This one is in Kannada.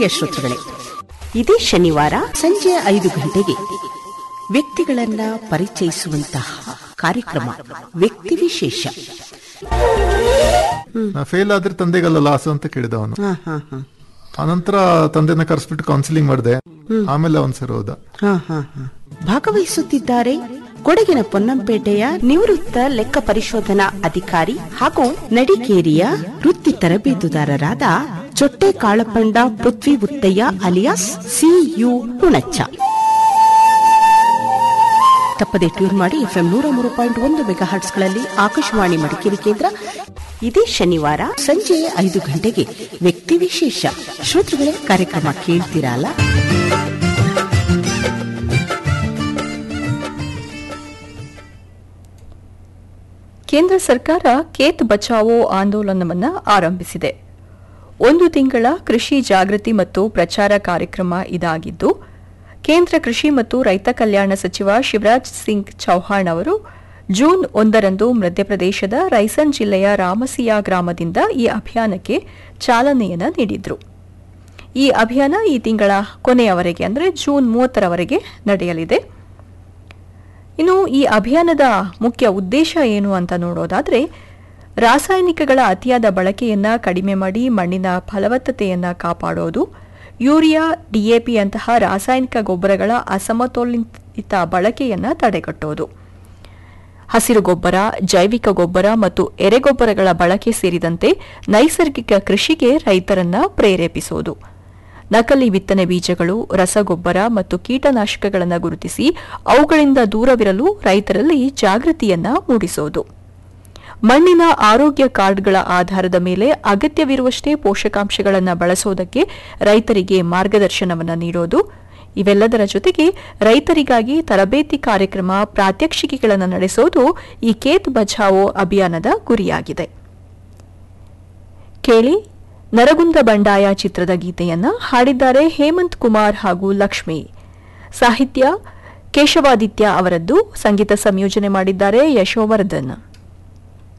ಪ್ರೀತಿಯ ಶ್ರೋತೃಗಳೇ ಇದೇ ಶನಿವಾರ ಸಂಜೆ ಐದು ಗಂಟೆಗೆ ವ್ಯಕ್ತಿಗಳನ್ನ ಪರಿಚಯಿಸುವಂತಹ ಕಾರ್ಯಕ್ರಮ ವ್ಯಕ್ತಿ ವಿಶೇಷ ನಾ ಫೇಲ್ ಆದ್ರೆ ತಂದೆಗಲ್ಲ ಲಾಸ್ ಅಂತ ಕೇಳಿದ ಅವನು ಹಾ ಹಾ ಹಾ ಆನಂತರ ತಂದೆನ ಕರೆಸ್ಬಿಟ್ಟು ಕೌನ್ಸಿಲಿಂಗ್ ಮಾಡಿದೆ ಆಮೇಲೆ ಅವನ್ ಸರ್ ಹೋದ ಹಾ, ಹಾ, ಹಾ. ಭಾಗವಹಿಸುತ್ತಿದ್ದಾರೆ ಕೊಡಗಿನ ಪೊನ್ನಂಪೇಟೆಯ ನಿವೃತ್ತ ಲೆಕ್ಕ ಪರಿಶೋಧನಾ ಅಧಿಕಾರಿ ಹಾಗೂ ನಡಿಕೇರಿಯ ವೃತ್ತಿ ತರಬೇತುದಾರರಾದ ಚೊಟ್ಟೆ ಕಾಳಪಂಡ ಪೃಥ್ವಿ ಉತ್ತಯ್ಯ ಅಲಿಯಾಸ್ ಸಿಯು ಹುಣಚ್ಚ ತಪ್ಪದೆ ಟ್ಯೂನ್ ಮಾಡಿ ಎಫ್ಎಂ ನೂರ ಮೂರು ಪಾಯಿಂಟ್ ಒಂದು ಮೆಗಾ ಹರ್ಟ್ಸ್ಗಳಲ್ಲಿ ಆಕಾಶವಾಣಿ ಮಡಿಕೇರಿ ಕೇಂದ್ರ ಇದೇ ಶನಿವಾರ ಸಂಜೆ ಐದು ಗಂಟೆಗೆ ವ್ಯಕ್ತಿ ವಿಶೇಷ ಶ್ರೋತೃಗಳೇ ಕಾರ್ಯಕ್ರಮ ಕೇಳ್ತೀರಲ್ಲ ಕೇಂದ್ರ ಸರ್ಕಾರ ಖೇತ್ ಬಚಾವೋ ಆಂದೋಲನವನ್ನು ಆರಂಭಿಸಿದೆ ಒಂದು ತಿಂಗಳ ಕೃಷಿ ಜಾಗೃತಿ ಮತ್ತು ಪ್ರಚಾರ ಕಾರ್ಯಕ್ರಮ ಇದಾಗಿದ್ದು ಕೇಂದ್ರ ಕೃಷಿ ಮತ್ತು ರೈತ ಕಲ್ಯಾಣ ಸಚಿವ ಶಿವರಾಜ್ ಸಿಂಗ್ ಚೌಹಾಣ್ ಅವರು ಜೂನ್ ಒಂದರಂದು ಮಧ್ಯಪ್ರದೇಶದ ರೈಸನ್ ಜಿಲ್ಲೆಯ ರಾಮಸಿಯಾ ಗ್ರಾಮದಿಂದ ಈ ಅಭಿಯಾನಕ್ಕೆ ಚಾಲನೆಯನ್ನು ನೀಡಿದ್ರು ಈ ಅಭಿಯಾನ ಈ ತಿಂಗಳ ಕೊನೆಯವರೆಗೆ ಅಂದರೆ ಜೂನ್ ಮೂವತ್ತರವರೆಗೆ ನಡೆಯಲಿದೆ ಇನ್ನು ಈ ಅಭಿಯಾನದ ಮುಖ್ಯ ಉದ್ದೇಶ ಏನು ಅಂತ ನೋಡೋದಾದ್ರೆ ರಾಸಾಯನಿಕಗಳ ಅತಿಯಾದ ಬಳಕೆಯನ್ನ ಕಡಿಮೆ ಮಾಡಿ ಮಣ್ಣಿನ ಫಲವತ್ತತೆಯನ್ನ ಕಾಪಾಡೋದು ಯೂರಿಯಾ ಡಿಎಪಿ ಅಂತಹ ರಾಸಾಯನಿಕ ಗೊಬ್ಬರಗಳ ಅಸಮತೋಲಿತ ಬಳಕೆಯನ್ನ ತಡೆಗಟ್ಟೋದು ಹಸಿರು ಗೊಬ್ಬರ ಜೈವಿಕ ಗೊಬ್ಬರ ಮತ್ತು ಎರೆಗೊಬ್ಬರಗಳ ಬಳಕೆ ಸೇರಿದಂತೆ ನೈಸರ್ಗಿಕ ಕೃಷಿಗೆ ರೈತರನ್ನ ಪ್ರೇರೇಪಿಸೋದು ನಕಲಿ ಬಿತ್ತನೆ ಬೀಜಗಳು ರಸಗೊಬ್ಬರ ಮತ್ತು ಕೀಟನಾಶಕಗಳನ್ನು ಗುರುತಿಸಿ ಅವುಗಳಿಂದ ದೂರವಿರಲು ರೈತರಲ್ಲಿ ಜಾಗೃತಿಯನ್ನ ಮೂಡಿಸೋದು ಮಣ್ಣಿನ ಆರೋಗ್ಯ ಕಾರ್ಡ್ಗಳ ಆಧಾರದ ಮೇಲೆ ಅಗತ್ಯವಿರುವಷ್ಟೇ ಪೋಷಕಾಂಶಗಳನ್ನು ಬಳಸೋದಕ್ಕೆ ರೈತರಿಗೆ ಮಾರ್ಗದರ್ಶನವನ್ನು ನೀಡೋದು ಇವೆಲ್ಲದರ ಜೊತೆಗೆ ರೈತರಿಗಾಗಿ ತರಬೇತಿ ಕಾರ್ಯಕ್ರಮ ಪ್ರಾತ್ಯಕ್ಷಿಕೆಗಳನ್ನು ನಡೆಸೋದು ಈ ಖೇತ್ ಬಚಾವೋ ಅಭಿಯಾನದ ಗುರಿಯಾಗಿದೆ ಕೇಳಿ ನರಗುಂದ ಬಂಡಾಯ ಚಿತ್ರದ ಗೀತೆಯನ್ನ ಹಾಡಿದ್ದಾರೆ ಹೇಮಂತ್ ಕುಮಾರ್ ಹಾಗೂ ಲಕ್ಷ್ಮಿ ಸಾಹಿತ್ಯ ಕೇಶವಾದಿತ್ಯ ಅವರದ್ದು ಸಂಗೀತ ಸಂಯೋಜನೆ ಮಾಡಿದ್ದಾರೆ ಯಶೋವರ್ಧನ್